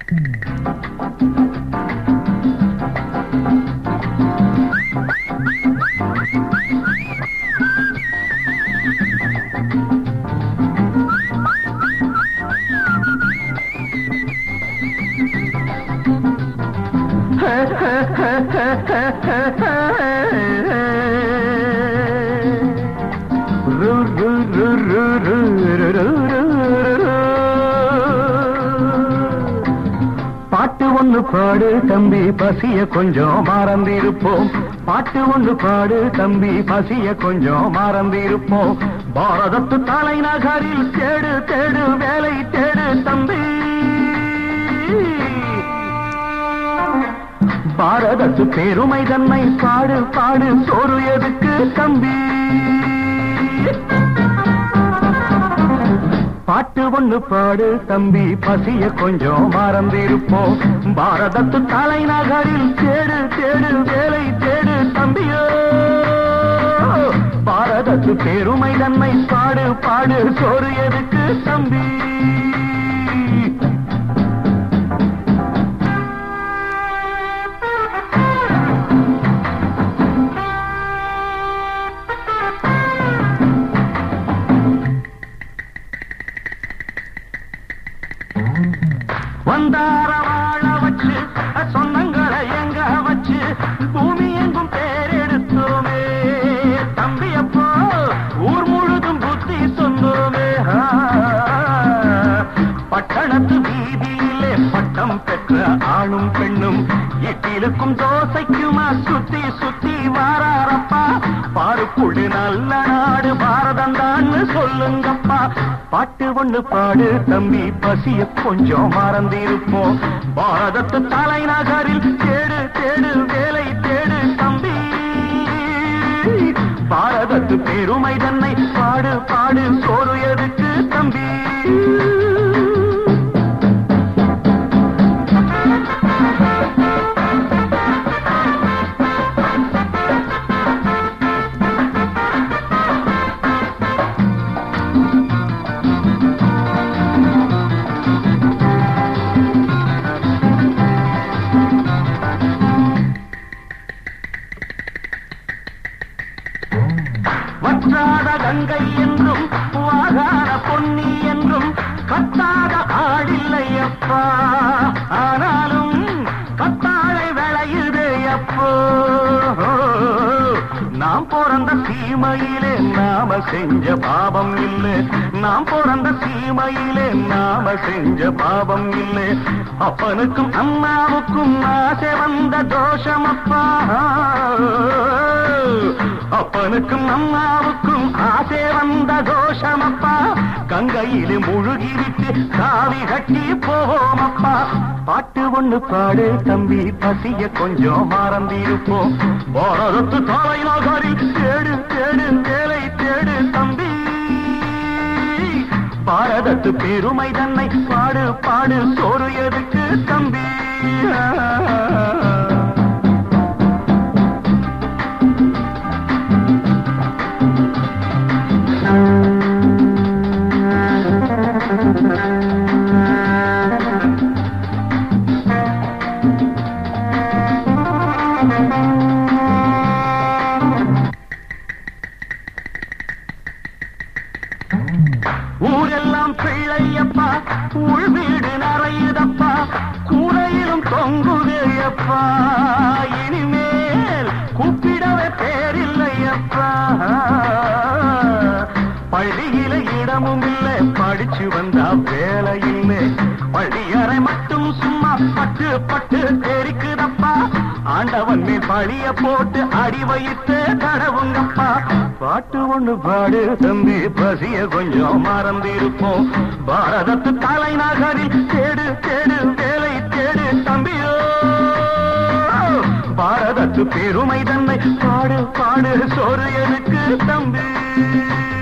ரு, ரு, ரு, ரு, ரு, ரு, ரு, ரு, ரு. பாட்டு ஒண்ணு பாடு தம்பி பசிய கொஞ்சம் மறந்திருப்போம் பாட்டு ஒண்ணு பாடு தம்பி பசிய கொஞ்சம் மறந்திருப்போம் பாரதத்து தலைநகரில் தேடு தேடு வேலை தேடு தம்பி பாரதத்து பெருமை தன்னை பாடு பாடு சோறு எதுக்கு தம்பி பாட்டு ஒண்ணு பாடு தம்பி பசிய கொஞ்சம் மறந்திருப்போம் பாரதத்து தலைநகரில் தேடு தேடு வேலை தேடு தம்பியோ பாரதத்து பெருமை தன்னை பாடு பாடு சோறு எதுக்கு தம்பி வந்தார வாழ வச்சு சொந்தங்களை எங்க வச்சு பூமி எங்கும் பேரெடுத்தோமே தம்பி அப்போ ஊர் முழுதும் புத்தி சொன்னோமே ஆ. பட்டணத்து வீதியிலே பட்டம் பெற்ற ஆணும் பெண்ணும் இட்டிலுக்கும் தோசைக்குமா சுத்தி சுத்தி வாராரப்பா பாருக்குள்ளு நல்ல நாடு பாரதம் தான்னு சொல்லுங்கப்பா பாட்டு ஒண்ணு பாடு தம்பி பசிய கொஞ்சம் மறந்திருப்போம் பாரதத்து தலைநகரில் தேடு தேடு வேலை தேடு தம்பி பாரதத்து பெருமை தன்னை பாடு பாடு சோறு எதுக்கு தம்பி வற்றாத கங்கை என்றும் வாகாத பொன்னி என்றும் கத்தாத ஆடில்லை அப்பா ஆனாலும் கத்தாழை விளையுது அப்போ நாம் பிறந்த சீமையிலே நாம செஞ்ச பாபம் இல்லை நாம் பிறந்த சீமையிலே நாம செஞ்ச பாபம் இல்லை அப்பனுக்கும் அம்மாவுக்கும் ஆசை வந்த தோஷம் அப்பா அப்பனுக்கும் அம்மாவுக்கும் ஆசை வந்த தோஷமப்பா கங்கையிலே முழுகிவிட்டு காவி கட்டி போவோம் அப்பா பாட்டு ஒண்ணு பாடு தம்பி பசிய கொஞ்சம் மறந்திருப்போம் பாரதத்து தலைநகரில் தேடு தேடு வேலை தேடு தம்பி பாரதத்து பெருமை தன்னை பாடு பாடு சோறு எதுக்கு தம்பி ஊரெல்லாம் பிள்ளையப்பா உள் வீடு நிறையுதப்பா கூரையிலும் தொங்குதையப்பா இனிமேல் கூப்பிடவே பேரில்லையப்பா பள்ளியில இடமும் இல்லை படிச்சு வந்தா வேலை இல்லை பள்ளியறை மட்டும் சும்மா பட்டு பட்டு தெரிக்குதப்பா ஆண்டவன் மேல் பழிய போட்டு அடி வைத்து கடவுங்கப்பா பாட்டு ஒண்ணு பாடு தம்பி பசிய கொஞ்சம் மறந்திருப்போம் பாரதத்து தலைநகரில் தேடு தேடு வேலை தேடு தம்பியோ பாரதத்து பெருமை தன்னை பாடு பாடு சோறு எனக்கு தம்பி